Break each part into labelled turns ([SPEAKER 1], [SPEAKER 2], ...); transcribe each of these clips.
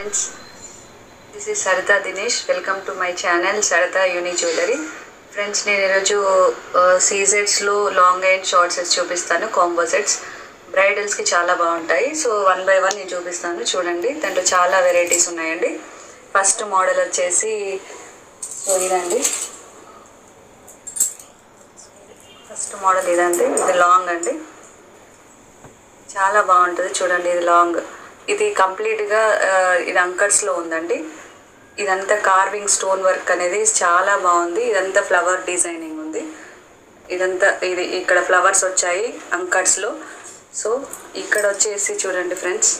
[SPEAKER 1] Friends this is Saritha Dinesh welcome to my channel Saritha uni jewellery friends నేను ఈరోజు సీజెట్స్లో long and short sets చూపిస్తాను combo sets బ్రైడల్స్కి చాలా బాగుంటాయి సో వన్ బై వన్ నేను చూపిస్తాను చూడండి దాంట్లో చాలా వెరైటీస్ ఉన్నాయండి ఫస్ట్ మోడల్ వచ్చేసి సో ఇదండి ఫస్ట్ మోడల్ ఇదండి ఇది లాంగ్ అండి చాలా బాగుంటుంది చూడండి ఇది లాంగ్ ఇది కంప్లీట్గా ఆ, ఇది అంకర్స్లో ఉందండి ఇదంతా కార్వింగ్ స్టోన్ వర్క్ అనేది చాలా బాగుంది ఇదంతా ఫ్లవర్ డిజైనింగ్ ఉంది ఇదంతా ఇది ఇక్కడ ఫ్లవర్స్ వచ్చాయి అంకర్స్లో సో ఇక్కడ వచ్చేసి చూడండి ఫ్రెండ్స్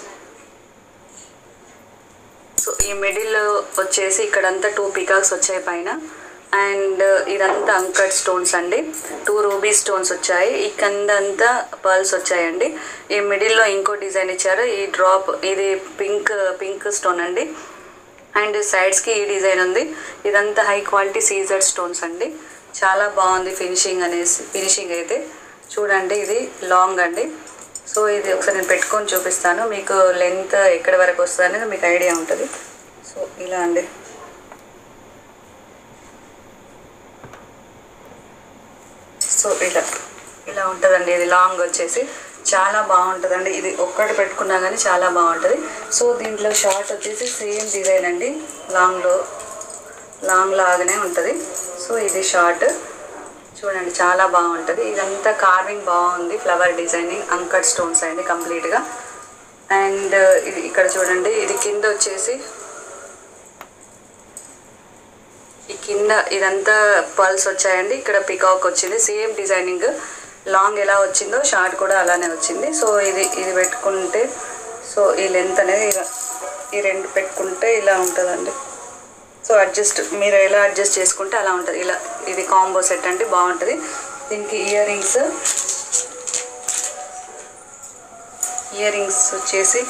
[SPEAKER 1] సో ఈ మిడిల్ వచ్చేసి ఇక్కడంతా టూ పికాక్స్ వచ్చాయి పైన అండ్ ఇదంతా అంకట్ స్టోన్స్ అండి టూ రూబీ స్టోన్స్ వచ్చాయి ఈ కిందంతా పర్ల్స్ వచ్చాయండి ఈ మిడిల్లో ఇంకో డిజైన్ ఇచ్చారు ఈ డ్రాప్ ఇది పింక్ పింక్ స్టోన్ అండి అండ్ సైడ్స్కి ఈ డిజైన్ ఉంది ఇదంతా హై క్వాలిటీ సీజర్ స్టోన్స్ అండి చాలా బాగుంది ఫినిషింగ్ అనేసి ఫినిషింగ్ అయితే చూడండి ఇది లాంగ్ అండి సో ఇది ఒకసారి నేను పెట్టుకొని చూపిస్తాను మీకు లెంత్ ఎక్కడి వరకు వస్తుంది అనేది మీకు ఐడియా ఉంటుంది సో ఇలా అండి సో ఇలా ఇలా ఉంటుందండి ఇది లాంగ్ వచ్చేసి చాలా బాగుంటుందండి ఇది ఒక్కటి పెట్టుకున్నా కానీ చాలా బాగుంటుంది సో దీంట్లో షార్ట్ వచ్చేసి సేమ్ డిజైన్ అండి లాంగ్లో లాంగ్ లాగానే ఉంటుంది సో ఇది షార్ట్ చూడండి చాలా బాగుంటుంది ఇదంతా కార్వింగ్ బాగుంది ఫ్లవర్ డిజైనింగ్ అంకట్ స్టోన్స్ అండి కంప్లీట్గా అండ్ ఇది ఇక్కడ చూడండి ఇది కింద వచ్చేసి ఈ కింద ఇదంతా పర్ల్స్ వచ్చాయండి ఇక్కడ పికాక్ వచ్చింది సేమ్ డిజైనింగ్ లాంగ్ ఎలా వచ్చిందో షార్ట్ కూడా అలానే వచ్చింది సో ఇది ఇది పెట్టుకుంటే సో ఈ లెంత్ అనేది ఇలా ఈ రెండు పెట్టుకుంటే ఇలా ఉంటుందండి సో అడ్జస్ట్ మీరు ఎలా అడ్జస్ట్ చేసుకుంటే అలా ఉంటుంది ఇలా ఇది కాంబో సెట్ అండి బాగుంటుంది దీనికి ఇయర్ రింగ్స్ ఇయర్ రింగ్స్ వచ్చేసి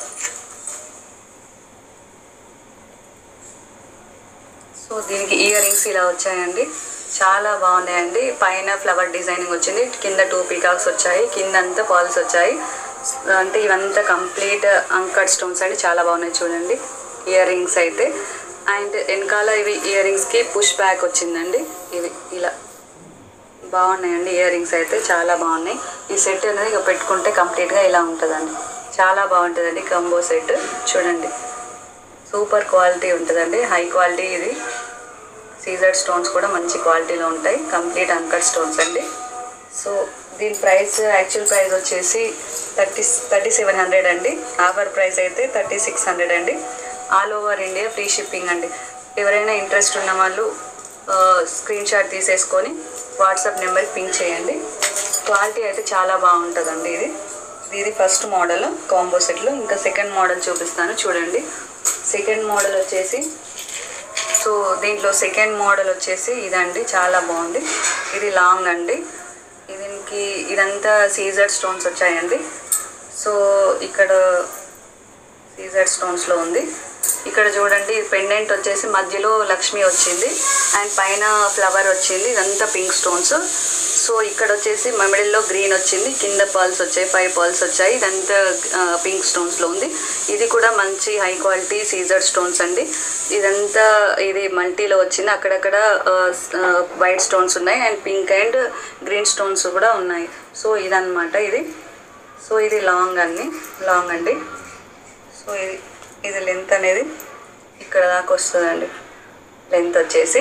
[SPEAKER 1] సో దీనికి ఇయర్ రింగ్స్ ఇలా వచ్చాయండి చాలా బాగున్నాయండి పైన ఫ్లవర్ డిజైనింగ్ వచ్చింది కింద టూ పీకాక్స్ వచ్చాయి కింద అంతా పాల్స్ వచ్చాయి అంటే ఇవంతా కంప్లీట్ అంకట్ స్టోన్స్ అండి చాలా బాగున్నాయి చూడండి ఇయర్ రింగ్స్ అయితే అండ్ వెనకాల ఇవి ఇయర్ రింగ్స్కి పుష్ బ్యాక్ వచ్చిందండి ఇవి ఇలా బాగున్నాయండి ఇయర్ రింగ్స్ అయితే చాలా బాగున్నాయి ఈ సెట్ అనేది ఇక పెట్టుకుంటే కంప్లీట్గా ఇలా ఉంటుందండి చాలా బాగుంటుందండి కంబో సెట్ చూడండి సూపర్ క్వాలిటీ ఉంటుందండి హై క్వాలిటీ ఇది సీజర్ స్టోన్స్ కూడా మంచి క్వాలిటీలో ఉంటాయి కంప్లీట్ అంకర్ స్టోన్స్ అండి సో దీని ప్రైస్ యాక్చువల్ ప్రైస్ వచ్చేసి థర్టీ థర్టీ సెవెన్ హండ్రెడ్ అండి ఆఫర్ ప్రైస్ అయితే థర్టీ సిక్స్ హండ్రెడ్ అండి all over India free shipping అండి ఎవరైనా ఇంట్రెస్ట్ ఉన్న వాళ్ళు స్క్రీన్ షాట్ తీసేసుకొని వాట్సాప్ నెంబర్కి పింక్ చేయండి క్వాలిటీ అయితే చాలా బాగుంటుందండి ఇది ఇది ఫస్ట్ మోడల్ కాంబో సెట్లో ఇంకా సెకండ్ మోడల్ చూపిస్తాను చూడండి సెకండ్ మోడల్ వచ్చేసి సో దీంట్లో సెకండ్ మోడల్ వచ్చేసి ఇదండి చాలా బాగుంది ఇది లాంగ్ అండి దీనికి ఇదంతా సీజర్ స్టోన్స్ వచ్చాయండి సో ఇక్కడ సీజర్ స్టోన్స్లో ఉంది ఇక్కడ చూడండి పెండెంట్ వచ్చేసి మధ్యలో లక్ష్మి వచ్చింది అండ్ పైన ఫ్లవర్ వచ్చింది ఇదంతా పింక్ స్టోన్స్ సో ఇక్కడ వచ్చేసి మిడిల్లో గ్రీన్ వచ్చింది కింద పర్ల్స్ వచ్చాయి ఫైవ్ పర్ల్స్ వచ్చాయి ఇదంతా పింక్ స్టోన్స్లో ఉంది ఇది కూడా మంచి హై క్వాలిటీ సీజర్ స్టోన్స్ అండి ఇదంతా ఇది మల్టీలో వచ్చింది అక్కడక్కడ వైట్ స్టోన్స్ ఉన్నాయి and pink and green stones కూడా ఉన్నాయి సో ఇదన్నమాట ఇది సో ఇది లాంగ్ అండి లాంగ్ అండి సో ఇది ఇది లెంత్ అనేది ఇక్కడ దాకా వస్తుందండి లెంత్ వచ్చేసి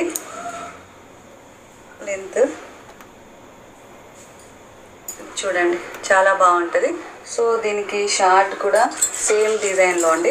[SPEAKER 1] లెంత్ చూడండి చాలా బాగుంటుంది సో దీనికి షార్ట్ కూడా సేమ్ డిజైన్లో అండి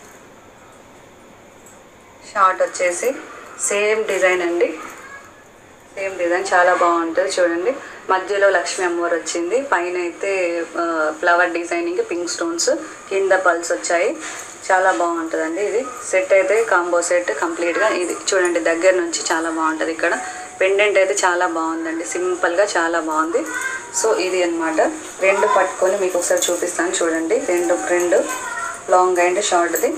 [SPEAKER 1] షార్ట్ వచ్చేసి సేమ్ డిజైన్ అండి సేమ్ డిజైన్ చాలా బాగుంటుంది చూడండి మధ్యలో లక్ష్మీ అమ్మవారు వచ్చింది పైన అయితే ఆ, ఫ్లవర్ డిజైనింగ్ పింక్ స్టోన్స్ కింద పల్స్ వచ్చాయి చాలా బాగుంటుందండి ఇది సెట్ అయితే కాంబో సెట్ కంప్లీట్గా ఇది చూడండి దగ్గర నుంచి చాలా బాగుంటుంది ఇక్కడ పెండెంట్ అయితే చాలా బాగుందండి సింపుల్గా చాలా బాగుంది సో ఇది అన్నమాట రెండు పట్టుకొని మీకు ఒకసారి చూపిస్తాను చూడండి రెండు రెండు లాంగ్ అండ్ షార్ట్ది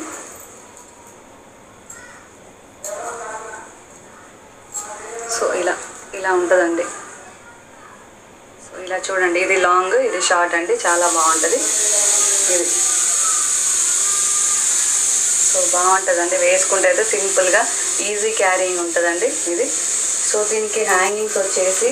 [SPEAKER 1] సో ఇలా ఇలా ఉంటుందండి సో ఇలా చూడండి ఇది లాంగ్ ఇది షార్ట్ అండి చాలా బాగుంటుంది ఇది సో బాగుంటుందండి వేసుకుంటే అయితే సింపుల్గా ఈజీ క్యారీయింగ్ ఉంటుందండి ఇది సో దీనికి హ్యాంగింగ్స్ వచ్చేసి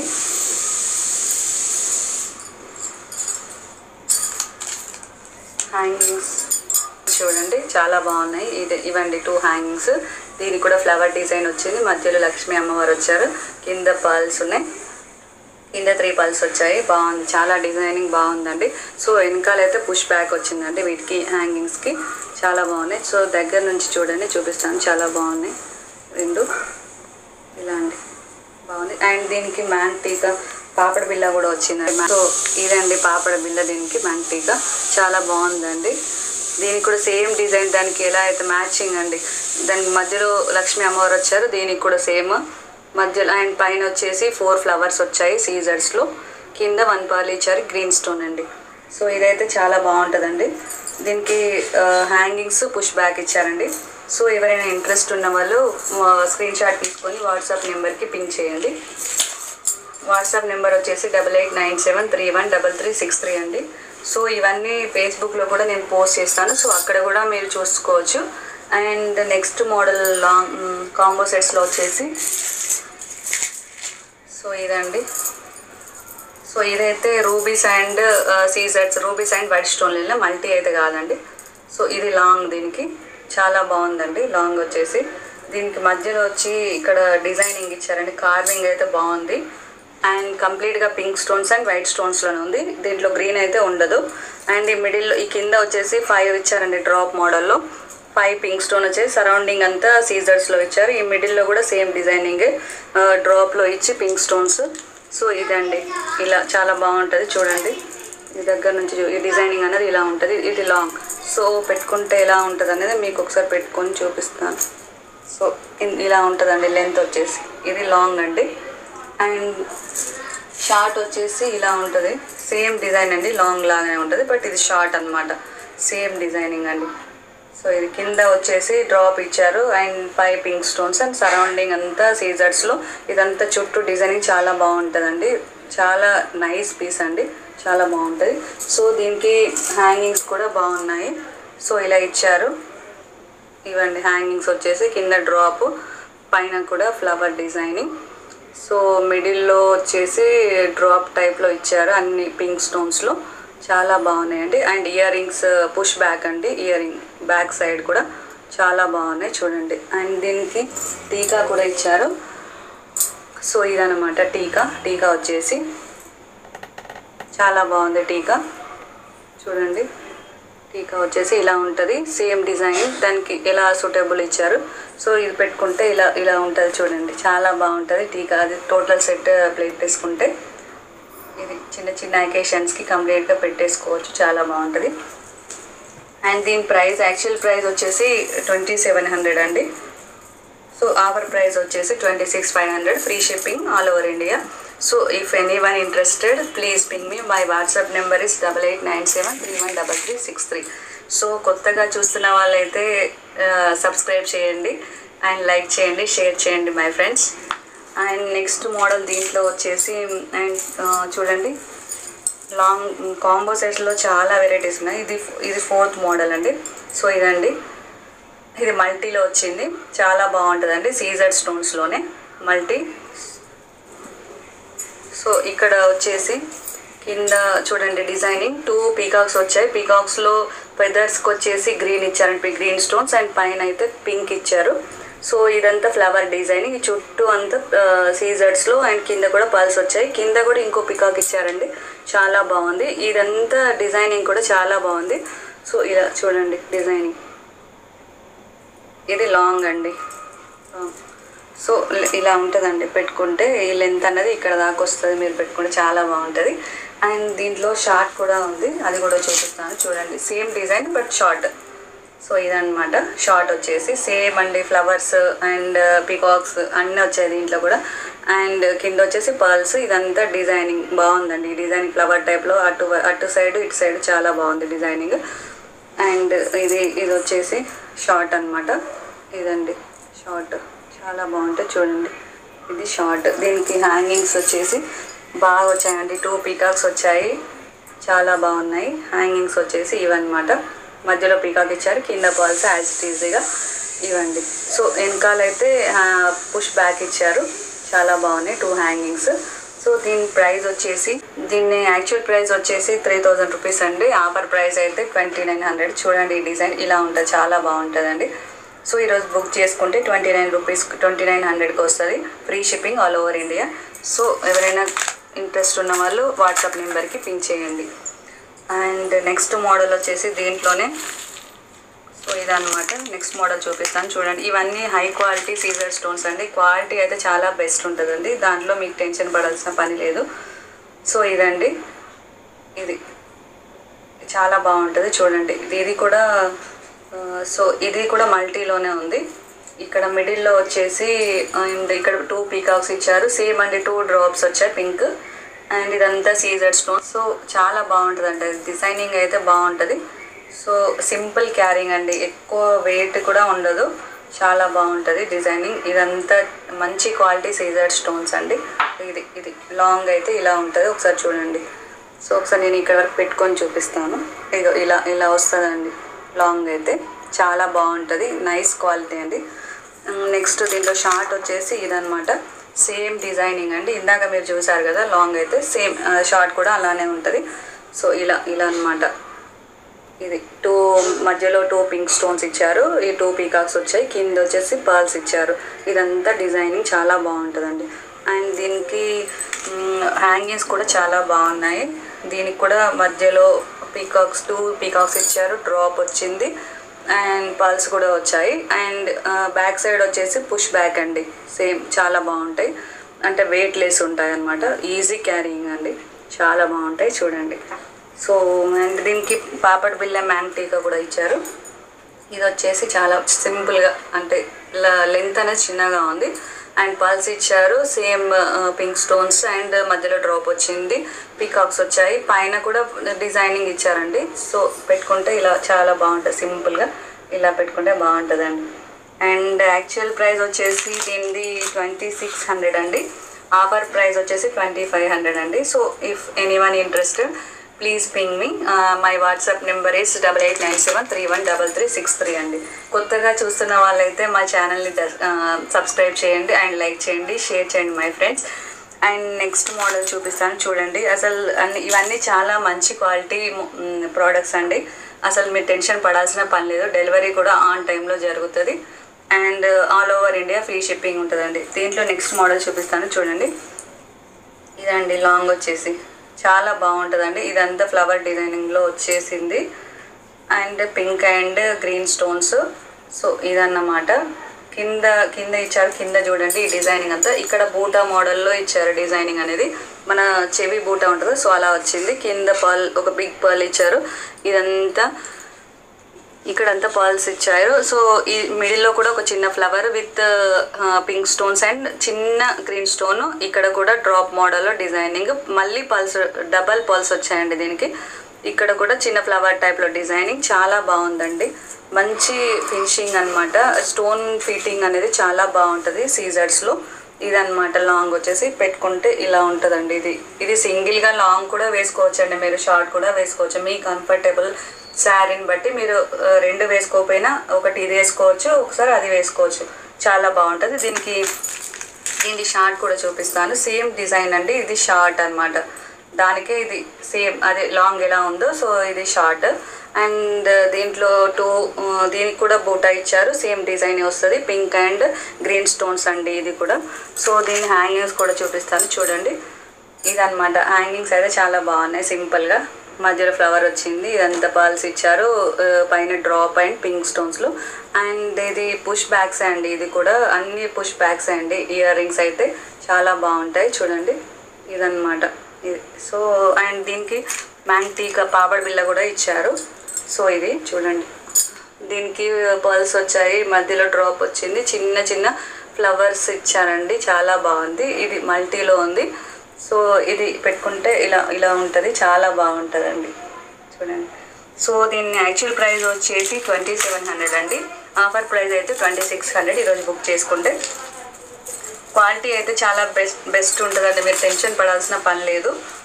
[SPEAKER 1] హ్యాంగింగ్స్ చూడండి చాలా బాగున్నాయి ఇది ఇవండి టూ హ్యాంగింగ్స్ దీనికి కూడా ఫ్లవర్ డిజైన్ వచ్చింది మధ్యలో లక్ష్మీ అమ్మవారు వచ్చారు కింద పర్ల్స్ ఉన్నాయి కింద త్రీ పల్స్ వచ్చాయి బాగుంది చాలా డిజైనింగ్ బాగుందండి సో వెనకాలైతే పుష్ బ్యాక్ వచ్చిందండి వీటికి హ్యాంగింగ్స్కి చాలా బాగున్నాయి సో దగ్గర నుంచి చూడండి చూపిస్తాను చాలా బాగున్నాయి రెండు ఇలా అండి బాగుంది అండ్ దీనికి మ్యాంగ్ టీకా పాపడ బిల్ల కూడా వచ్చిందండి సో ఇదండి పాపడ బిల్ల దీనికి మ్యాంగ్ టీకా చాలా బాగుందండి దీనికి కూడా సేమ్ డిజైన్ దానికి ఎలా అయితే మ్యాచింగ్ అండి దానికి మధ్యలో లక్ష్మీ అమ్మవారు వచ్చారు దీనికి కూడా సేమ్ మధ్యలో అండ్ పైన వచ్చేసి ఫోర్ ఫ్లవర్స్ వచ్చాయి సీజర్స్లో కింద వన్ పర్ల్ ఇచ్చారు గ్రీన్ స్టోన్ అండి సో ఇదైతే చాలా బాగుంటుందండి దీనికి హ్యాంగింగ్స్ పుష్ బ్యాక్ ఇచ్చారండి సో ఎవరైనా ఇంట్రెస్ట్ ఉన్న వాళ్ళు స్క్రీన్ షాట్ తీసుకొని వాట్సాప్ నెంబర్కి పింక్ చేయండి వాట్సాప్ నెంబర్ వచ్చేసి double eight nine seven three one double three six three అండి సో ఇవన్నీ ఫేస్బుక్లో కూడా నేను పోస్ట్ చేస్తాను సో అక్కడ కూడా మీరు చూసుకోవచ్చు and next model long combo సెట్స్లో వచ్చేసి సో ఇదండి సో ఇదైతే రూబీస్ అండ్ సీజర్స్ రూబీస్ అండ్ వైట్ స్టోన్ వెళ్ళిన మల్టీ అయితే కాదండి సో ఇది లాంగ్ దీనికి చాలా బాగుందండి లాంగ్ వచ్చేసి దీనికి మధ్యలో వచ్చి ఇక్కడ డిజైనింగ్ ఇచ్చారండి కార్వింగ్ అయితే బాగుంది అండ్ కంప్లీట్గా పింక్ స్టోన్స్ అండ్ వైట్ స్టోన్స్లోనే ఉంది దీంట్లో గ్రీన్ అయితే ఉండదు అండ్ ఈ మిడిల్లో ఈ కింద వచ్చేసి ఫైవ్ ఇచ్చారండి డ్రాప్ మోడల్లో ఫైవ్ పింక్ స్టోన్ వచ్చేసి సరౌండింగ్ అంతా సీజర్స్లో ఇచ్చారు ఈ మిడిల్లో కూడా సేమ్ డిజైనింగ్ డ్రాప్లో ఇచ్చి పింక్ స్టోన్స్ సో ఇదండి ఇలా చాలా బాగుంటుంది చూడండి ఈ దగ్గర నుంచి చూ- ఈ డిజైనింగ్ అనేది ఇలా ఉంటుంది ఇది లాంగ్ సో పెట్టుకుంటే ఎలా ఉంటుంది అనేది మీకు ఒకసారి పెట్టుకొని చూపిస్తాను సో ఇన్- ఇలా ఉంటుందండి లెంత్ వచ్చేసి ఇది లాంగ్ అండి అండ్ షార్ట్ వచ్చేసి ఇలా ఉంటుంది సేమ్ డిజైన్ అండి లాంగ్ లాగానే ఉంటుంది బట్ ఇది షార్ట్ అన్నమాట సేమ్ డిజైనింగ్ అండి సో ఇది కింద వచ్చేసి డ్రాప్ ఇచ్చారు and five pink stones and surrounding అంతా సీజర్స్లో ఇదంతా చుట్టూ డిజైనింగ్ చాలా బాగుంటుందండి చాలా నైస్ పీస్ అండి చాలా బాగుంటుంది సో దీనికి హ్యాంగింగ్స్ కూడా బాగున్నాయి సో ఇలా ఇచ్చారు ఇవ్వండి హ్యాంగింగ్స్ వచ్చేసి కింద డ్రాప్ పైన కూడా ఫ్లవర్ డిజైనింగ్ సో మిడిల్లో వచ్చేసి డ్రాప్ టైప్లో ఇచ్చారు అన్ని పింక్ స్టోన్స్లో చాలా బాగున్నాయండి and earrings push back అండి ఇయర్ రింగ్ బ్యాక్ సైడ్ కూడా చాలా బాగున్నాయి చూడండి అండ్ దీనికి టీకా కూడా ఇచ్చారు సో ఇదనమాట టీకా టీకా వచ్చేసి చాలా బాగుంది టీకా చూడండి టీకా వచ్చేసి ఇలా ఉంటుంది సేమ్ డిజైన్ దానికి ఎలా సూటబుల్ ఇచ్చారు సో ఇది పెట్టుకుంటే ఇలా ఇలా ఉంటుంది చూడండి చాలా బాగుంటుంది టీకా అది టోటల్ సెట్ ప్లేట్ వేసుకుంటే ఇది చిన్న చిన్న అకేషన్స్కి కంప్లీట్గా పెట్టేసుకోవచ్చు చాలా బాగుంటుంది అండ్ దీని ప్రైస్ యాక్చువల్ ప్రైస్ వచ్చేసి ట్వంటీ సెవెన్ హండ్రెడ్ అండి సో ఆఫర్ ప్రైస్ వచ్చేసి twenty six five hundred free shipping all over India so if anyone interested please ping me my WhatsApp number is double eight nine seven three one double three six three so కొత్తగా చూస్తున్న వాళ్ళైతే subscribe చేయండి and like చేయండి share చేయండి my friends and next model దీంట్లో వచ్చేసి and చూడండి long combo సెట్స్లో చాలా వెరైటీస్ ఉన్నాయి ఇది ఇది ఫోర్త్ మోడల్ అండి సో ఇదండి ఇది మల్టీలో వచ్చింది చాలా బాగుంటుందండి సీజర్ స్టోన్స్లోనే మల్టీ సో ఇక్కడ వచ్చేసి కింద చూడండి డిజైనింగ్ టూ పీకాక్స్ వచ్చాయి పీకాక్స్లో ఫెదర్స్కి వచ్చేసి గ్రీన్ ఇచ్చారండి గ్రీన్ స్టోన్స్ అండ్ పైన అయితే పింక్ ఇచ్చారు సో ఇదంతా ఫ్లవర్ డిజైనింగ్ ఈ చుట్టూ అంతా సీజర్స్లో అండ్ కింద కూడా పల్స్ వచ్చాయి కింద కూడా ఇంకో పికాక్ ఇచ్చారండి చాలా బాగుంది ఇదంతా డిజైనింగ్ కూడా చాలా బాగుంది సో ఇలా చూడండి డిజైనింగ్ ఇది లాంగ్ అండి లాంగ్. సో ఇ- ఇలా ఉంటుందండి పెట్టుకుంటే ఈ లెంత్ అన్నది ఇక్కడ దాకా వస్తుంది మీరు పెట్టుకుంటే చాలా బాగుంటుంది అండ్ దీంట్లో షార్ట్ కూడా ఉంది అది కూడా చూపిస్తాను చూడండి same design but short so ఇదన్నమాట షార్ట్ వచ్చేసి సేమ్ అండి ఫ్లవర్స్ అండ్ పికాక్స్ అన్నీ వచ్చాయి దీంట్లో కూడా అండ్ కింద వచ్చేసి పర్ల్స్ ఇదంతా డిజైనింగ్ బాగుందండి ఈ డిజైనింగ్ ఫ్లవర్ టైప్లో అటు అటు సైడ్ ఇటు సైడ్ చాలా బాగుంది డిజైనింగ్ అండ్ ఇది ఇది వచ్చేసి షార్ట్ అన్నమాట ఇదండి షార్ట్ చాలా బాగుంటుంది చూడండి ఇది షార్ట్ దీనికి హ్యాంగింగ్స్ వచ్చేసి బాగా వచ్చాయండి టూ పీకాక్స్ వచ్చాయి చాలా బాగున్నాయి హ్యాంగింగ్స్ వచ్చేసి ఇవన్నమాట మధ్యలో పీకాక్ ఇచ్చారు కింద పాల్స్ యాజ్ ఈజీగా ఇవ్వండి సో వెనకాలైతే పుష్ బ్యాక్ ఇచ్చారు చాలా బాగున్నాయి టూ హ్యాంగింగ్స్ సో దీని ప్రైస్ వచ్చేసి దీన్ని యాక్చువల్ ప్రైస్ వచ్చేసి త్రీ థౌజండ్ రూపీస్ అండి ఆఫర్ ప్రైస్ అయితే ట్వంటీ నైన్ హండ్రెడ్ చూడండి ఈ డిజైన్ ఇలా ఉంటుంది చాలా బాగుంటుందండి సో ఈరోజు బుక్ చేసుకుంటే twenty nine rupees twenty nine హండ్రెడ్కి వస్తుంది free shipping all over India so ఎవరైనా ఇంట్రెస్ట్ ఉన్న వాళ్ళు వాట్సాప్ నెంబర్కి పింక్ చేయండి అండ్ నెక్స్ట్ మోడల్ వచ్చేసి దీంట్లోనే సో ఇదన్నమాట నెక్స్ట్ మోడల్ చూపిస్తాను చూడండి ఇవన్నీ హై క్వాలిటీ సీజర్ స్టోన్స్ అండి క్వాలిటీ అయితే చాలా బెస్ట్ ఉంటుందండి దాంట్లో మీకు టెన్షన్ పడాల్సిన పని లేదు సో ఇదండి ఇది చాలా బాగుంటుంది చూడండి ఇది ఇది కూడా ఆ, సో ఇది కూడా మల్టీలోనే ఉంది ఇక్కడ మిడిల్లో వచ్చేసి అండ్ ఇక్కడ టూ పీకాక్స్ ఇచ్చారు సేమ్ అండి టూ డ్రాప్స్ వచ్చాయి పింక్ అండ్ ఇదంతా సీజర్ స్టోన్ సో చాలా బాగుంటుంది అండి డిజైనింగ్ అయితే బాగుంటుంది సో సింపుల్ క్యారింగ్ అండి ఎక్కువ వెయిట్ కూడా ఉండదు చాలా బాగుంటుంది డిజైనింగ్ ఇదంతా మంచి క్వాలిటీ సీజర్ స్టోన్స్ అండి ఇది ఇది లాంగ్ అయితే ఇలా ఉంటుంది ఒకసారి చూడండి సో ఒకసారి నేను ఇక్కడ వరకు పెట్టుకొని చూపిస్తాను ఇగో ఇలా ఇలా వస్తుందండి లాంగ్ అయితే చాలా బాగుంటుంది నైస్ క్వాలిటీ అండి నెక్స్ట్ దీంట్లో షార్ట్ వచ్చేసి ఇదనమాట సేమ్ డిజైనింగ్ అండి ఇందాక మీరు చూసారు కదా లాంగ్ అయితే సేమ్ షార్ట్ కూడా అలానే ఉంటుంది సో ఇలా ఇలా అన్నమాట ఇది టూ మధ్యలో టూ పింక్ స్టోన్స్ ఇచ్చారు ఈ టూ పీకాక్స్ వచ్చాయి కింద వచ్చేసి పర్ల్స్ ఇచ్చారు ఇదంతా డిజైనింగ్ చాలా బాగుంటుందండి అండ్ దీనికి హ్యాంగింగ్స్ కూడా చాలా బాగున్నాయి దీనికి కూడా మధ్యలో పీకాక్స్ టూ పీకాక్స్ ఇచ్చారు డ్రాప్ వచ్చింది అండ్ పర్ల్స్ కూడా వచ్చాయి అండ్ బ్యాక్ సైడ్ వచ్చేసి పుష్ బ్యాక్ అండి సేమ్ చాలా బాగుంటాయి అంటే వెయిట్ లెస్ ఉంటాయి అనమాట ఈజీ క్యారీయింగ్ అండి చాలా బాగుంటాయి చూడండి సో అండ్ దీనికి పాపడ్ బిల్ల మ్యాంగ్ టీకా కూడా ఇచ్చారు ఇది వచ్చేసి చాలా సింపుల్గా అంటే లెంత్ అనేది చిన్నగా ఉంది అండ్ పల్స్ ఇచ్చారు సేమ్ పింక్ స్టోన్స్ అండ్ మధ్యలో డ్రాప్ వచ్చింది పీకాక్స్ వచ్చాయి పైన కూడా డిజైనింగ్ ఇచ్చారండి సో పెట్టుకుంటే ఇలా చాలా బాగుంటుంది సింపుల్గా ఇలా పెట్టుకుంటే బాగుంటుందండి అండ్ యాక్చువల్ ప్రైస్ వచ్చేసి దీనిది ట్వంటీ సిక్స్ హండ్రెడ్ అండి ఆఫర్ ప్రైస్ వచ్చేసి ట్వంటీ ఫైవ్ హండ్రెడ్ అండి so if anyone interested please ping me my WhatsApp number is double eight nine seven three one double three six three అండి కొత్తగా చూస్తున్న వాళ్ళైతే మా ఛానల్ని సబ్స్క్రైబ్ చేయండి అండ్ లైక్ చేయండి షేర్ చేయండి my friends and next model చూపిస్తాను చూడండి అసలు అన్ని ఇవన్నీ చాలా మంచి క్వాలిటీ ప్రోడక్ట్స్ అండి అసలు మీరు టెన్షన్ పడాల్సిన పని లేదు డెలివరీ కూడా ఆన్ టైంలో జరుగుతుంది and all over India free shipping ఉంటుందండి దీంట్లో నెక్స్ట్ మోడల్ చూపిస్తాను చూడండి ఇదండి లాంగ్ వచ్చేసి చాలా బాగుంటుందండి ఇదంతా ఫ్లవర్ డిజైనింగ్లో వచ్చేసింది and pink and green stones so ఇదన్నమాట కింద కింద ఇచ్చారు కింద చూడండి ఈ డిజైనింగ్ అంతా ఇక్కడ బూటా మోడల్లో ఇచ్చారు డిజైనింగ్ అనేది మన చెవి బూటా ఉంటుంది సో అలా వచ్చింది కింద పర్ల్ ఒక బిగ్ పర్ల్ ఇచ్చారు ఇదంతా ఇక్కడంతా పర్ల్స్ ఇచ్చారు సో ఈ మిడిల్లో కూడా ఒక చిన్న flower with pink stones and చిన్న గ్రీన్ స్టోన్ ఇక్కడ కూడా డ్రాప్ మోడల్లో డిజైనింగ్ మళ్ళీ పల్స్ డబల్ పల్స్ వచ్చాయండి దీనికి ఇక్కడ కూడా చిన్న ఫ్లవర్ టైప్లో డిజైనింగ్ చాలా బాగుందండి మంచి ఫినిషింగ్ అన్నమాట స్టోన్ ఫిట్టింగ్ అనేది చాలా బాగుంటుంది సీజర్స్లో ఇదన్నమాట లాంగ్ వచ్చేసి పెట్టుకుంటే ఇలా ఉంటుందండి ఇది ఇది సింగిల్గా లాంగ్ కూడా వేసుకోవచ్చండి మీరు షార్ట్ కూడా వేసుకోవచ్చు మీ కంఫర్టబుల్ శారీని బట్టి మీరు ఆ, రెండు వేసుకోకపోయినా ఒకటి ఇది వేసుకోవచ్చు ఒకసారి అది వేసుకోవచ్చు చాలా బాగుంటుంది దీనికి దీనికి షార్ట్ కూడా చూపిస్తాను సేమ్ డిజైన్ అండి ఇది షార్ట్ అన్నమాట దానికే ఇది సేమ్ అదే లాంగ్ ఎలా ఉందో సో ఇది షార్ట్ అండ్ దీంట్లో టూ దీనికి కూడా బూటా ఇచ్చారు సేమ్ డిజైన్ వస్తుంది పింక్ అండ్ గ్రీన్ స్టోన్స్ అండి ఇది కూడా సో దీని హ్యాంగింగ్స్ కూడా చూపిస్తాను చూడండి ఇదన్నమాట హ్యాంగింగ్స్ అయితే చాలా బాగున్నాయి సింపుల్గా మధ్యలో ఫ్లవర్ వచ్చింది ఇదంతా పాల్స్ ఇచ్చారు ఆ, పైన డ్రాప్ అండ్ పింక్ స్టోన్స్లో అండ్ ఇది పుష్ బ్యాగ్స్ అండి ఇది కూడా అన్ని పుష్ బ్యాగ్స్ అండి ఇయర్ రింగ్స్ అయితే చాలా బాగుంటాయి చూడండి ఇదన్నమాట ఇది సో అండ్ దీనికి మ్యాంగ్ టీకా పాపడ్ బిల్ల కూడా ఇచ్చారు సో ఇది చూడండి దీనికి పర్ల్స్ వచ్చాయి మధ్యలో డ్రాప్ వచ్చింది చిన్న చిన్న ఫ్లవర్స్ ఇచ్చారండి చాలా బాగుంది ఇది మల్టీలో ఉంది సో ఇది పెట్టుకుంటే ఇలా ఇలా ఉంటుంది చాలా బాగుంటుందండి చూడండి సో దీని యాక్చువల్ ప్రైస్ వచ్చేసి ట్వంటీ సెవెన్ హండ్రెడ్ అండి ఆఫర్ ప్రైస్ అయితే ట్వంటీ సిక్స్ హండ్రెడ్ ఈరోజు బుక్ చేసుకుంటే క్వాలిటీ అయితే చాలా బెస్ట్ బెస్ట్ ఉంటుందండి మీరు టెన్షన్ పడాల్సిన పని లేదు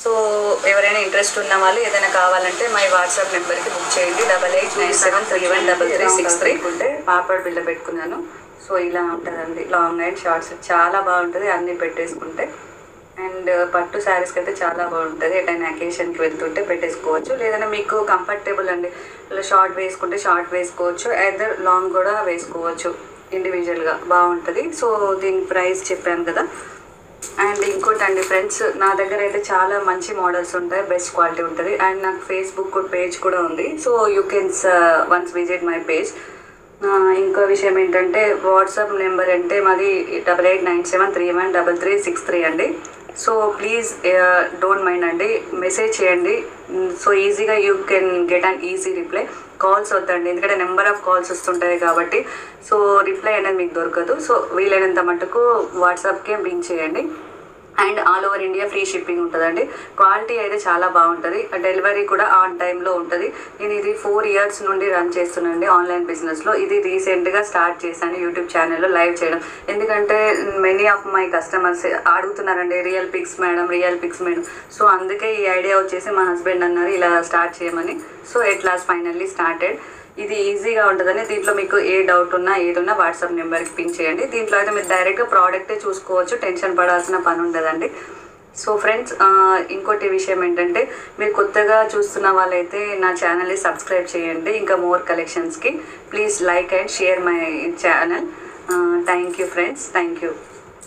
[SPEAKER 1] సో ఎవరైనా ఇంట్రెస్ట్ ఉన్న వాళ్ళు ఏదైనా కావాలంటే మై వాట్సాప్ నెంబర్కి బుక్ చేయండి double eight nine seven three one double three six three ఉంటే పాపడ్ బిల్ల పెట్టుకున్నాను సో ఇలా ఉంటుందండి లాంగ్ అండ్ షార్ట్స్ చాలా బాగుంటుంది అన్నీ పెట్టేసుకుంటే అండ్ పట్టు శారీస్కి అయితే చాలా బాగుంటుంది ఎటైనా అకేషన్కి వెళ్తుంటే పెట్టేసుకోవచ్చు లేదంటే మీకు కంఫర్టబుల్ అండి ఇలా షార్ట్ వేసుకుంటే షార్ట్ వేసుకోవచ్చు అదర్ లాంగ్ కూడా వేసుకోవచ్చు ఇండివిజువల్గా బాగుంటుంది సో దీని ప్రైస్ చెప్పాను కదా అండ్ ఇంకోటి అండి ఫ్రెండ్స్ నా దగ్గర అయితే చాలా మంచి మోడల్స్ ఉంటాయి బెస్ట్ క్వాలిటీ ఉంటుంది అండ్ నాకు ఫేస్బుక్ పేజ్ కూడా ఉంది so you can once visit my page ఇంకో విషయం ఏంటంటే వాట్సాప్ నెంబర్ అంటే మాది double eight nine seven three one double three six three అండి సో ప్లీజ్ డోంట్ మైండ్ అండి మెసేజ్ చేయండి సో ఈజీగా you can get an easy reply calls వద్దండి ఎందుకంటే నెంబర్ ఆఫ్ కాల్స్ వస్తుంటాయి కాబట్టి సో రిప్లై అనేది మీకు దొరకదు సో వీలైనంత మటుకు వాట్సాప్కే పింక్ చేయండి and all over India free shipping ఉంటుందండి క్వాలిటీ అయితే చాలా బాగుంటుంది డెలివరీ కూడా ఆన్ టైంలో ఉంటుంది నేను ఇది ఫోర్ ఇయర్స్ నుండి రన్ చేస్తున్నానండి ఆన్లైన్ బిజినెస్లో ఇది రీసెంట్గా స్టార్ట్ చేశాను యూట్యూబ్ ఛానల్లో లైవ్ చేయడం ఎందుకంటే మెనీ ఆఫ్ మై కస్టమర్స్ అడుగుతున్నారండి real pics madam real pics madam so అందుకే ఈ ఐడియా వచ్చేసి మా హస్బెండ్ అన్నారు ఇలా స్టార్ట్ చేయమని so at last finally started ఇది ఈజీగా ఉంటుందని దీంట్లో మీకు ఏ డౌట్ ఉన్నా ఏది ఉన్నా వాట్సాప్ నెంబర్కి పిన్ చేయండి దీంట్లో అయితే మీరు డైరెక్ట్గా ప్రోడక్టే చూసుకోవచ్చు టెన్షన్ పడాల్సిన పని ఉండదండి సో ఫ్రెండ్స్ ఇంకోటి విషయం ఏంటంటే మీరు కొత్తగా చూస్తున్న వాళ్ళైతే నా ఛానల్ని సబ్స్క్రైబ్ చేయండి ఇంకా మోర్ కలెక్షన్స్కి please like and share my channel thank you friends thank you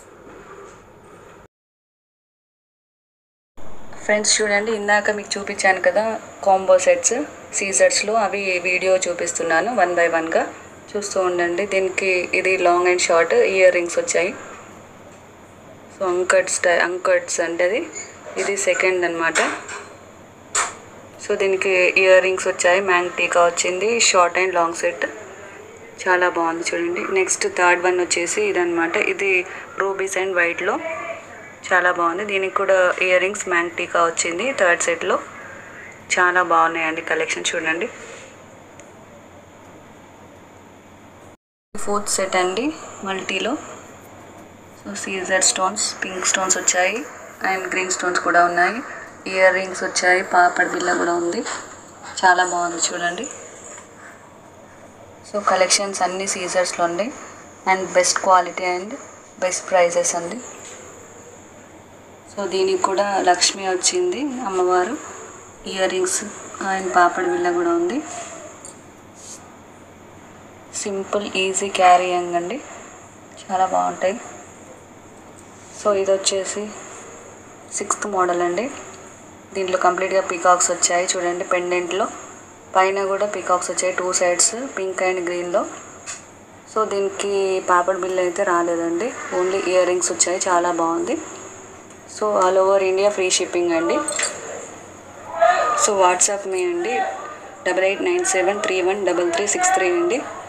[SPEAKER 1] friends చూడండి ఇందాక మీకు చూపించాను కదా కాంబో సెట్స్ సీజర్స్లో అవి వీడియో చూపిస్తున్నాను వన్ బై వన్గా చూస్తూ ఉండండి దీనికి ఇది long and short earrings వచ్చాయి సో అంకట్స్ టై అంకట్స్ అంటే అది ఇది సెకండ్ అనమాట సో దీనికి ఇయర్ రింగ్స్ వచ్చాయి మ్యాంగ్ టీకా వచ్చింది షార్ట్ అండ్ లాంగ్ సెట్ చాలా బాగుంది చూడండి నెక్స్ట్ థర్డ్ వన్ వచ్చేసి ఇదనమాట ఇది రూబీస్ అండ్ వైట్లో చాలా బాగుంది దీనికి కూడా ఇయర్ రింగ్స్ మ్యాంగ్ టీకా వచ్చింది థర్డ్ సెట్లో చాలా బాగున్నాయండి కలెక్షన్ చూడండి ఫోర్త్ సెట్ అండి మల్టీలో so caesar stones pink stones వచ్చాయి అండ్ గ్రీన్ స్టోన్స్ కూడా ఉన్నాయి ఇయర్ రింగ్స్ వచ్చాయి పాపడ్ బిల్ల కూడా ఉంది చాలా బాగుంది చూడండి సో కలెక్షన్స్ అన్ని సీజర్స్లో ఉన్నాయి and best quality and best prices అండి సో దీనికి కూడా లక్ష్మి వచ్చింది అమ్మవారు ఇయర్ రింగ్స్ అండ్ పాపడి బిళ్ళ కూడా ఉంది సింపుల్ ఈజీ క్యారీయింగ్ అండి చాలా బాగుంటాయి సో ఇది వచ్చేసి సిక్స్త్ మోడల్ అండి దీంట్లో కంప్లీట్గా పీకాక్స్ వచ్చాయి చూడండి పెండెంట్లో పైన కూడా పీకాక్స్ వచ్చాయి టూ సైడ్స్ పింక్ అండ్ గ్రీన్లో సో దీనికి పాపడ్ బిల్ అయితే రాలేదండి ఓన్లీ ఇయర్ రింగ్స్ వచ్చాయి చాలా బాగుంది so all over India free shipping అండి సో వాట్సాప్ మీ అండి double eight nine seven three one double three six three అండి